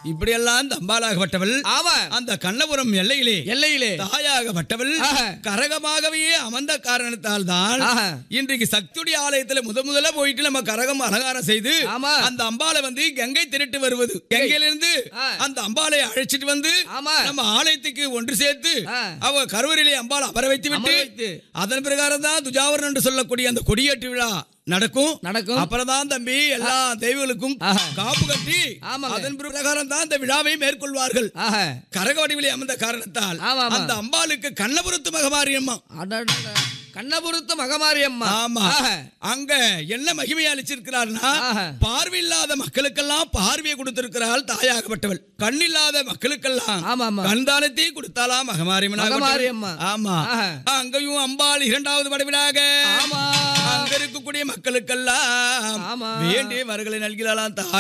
இப்படியெல்லாம் அந்த அம்பாளாகப்பட்டவள் ஆமா அந்த கண்ணபுரம் எல்லையிலே எல்லையிலே தாயாகப்பட்டவள் ஆஹா. கரகமாகவே அமர்ந்த காரணத்தால் தான் ஆஹா. இன்றைக்கு சக்தியுடைய ஆலயத்துல முத முதல்ல போயிட்டு நம்ம கரகம் அலங்காரம் செய்து ஆமா. அந்த அம்பாளை வந்து கங்கை திரட்டு வருவது கங்கையிலிருந்து ஆ. அந்த அம்பாளை அழைச்சிட்டு வந்து ஆமா. நம்ம ஆலயத்துக்கு ஒன்று சேர்த்து ஆ. அவ கருவறையிலே அம்பாள் அமர வைத்து விட்டு அமர வைத்து. அதன் பிரகாரம் தான் துஜாவரன் என்று சொல்லக்கூடிய அந்த கொடியேற்று விழா நடக்கும் நடக்கும். அப்புறம் தான் தம்பி எல்லா தெய்வங்களுக்கும் ஆஹா. காப்பு கட்டி ஆமாங்க. அதன் பிரகாரம் தான் அந்த விழாவை மேற்கொள்வார்கள் ஆஹா கரக வடிவிலே அமர்ந்த காரணத்தால் ஆமா, ஆமா. அந்த அம்பாளுக்கு கண்ணபுரத்து மகமாரியம்மா அடடட. கண்ணபுரத்து மகமாரியம்மா ஆமா ஆஹா. அங்க என்ன மகிமை அளிச்சிருக்கிறார்னா ஆஹா. பார்வையில்லாத மக்களுக்கெல்லாம் பார்வையை கொடுத்திருக்கிறாள் தாயாகப்பட்டவள் கண்ணில்லாத மக்களுக்கெல்லாம் ஆமா, ஆமா. கண்தானத்தை கொடுத்தாலாம் மகமாரியம்மன் மகமாரியம்மா. ஆமா ஆஹா. அங்கேயும் அம்பாள் இரண்டாவது படவிடாக ஆமா அங்க இருக்கக்கூடிய மக்களுக்கெல்லாம் ஆமா. வேண்டிய வரங்களை நல்கிறாளாம் தாய்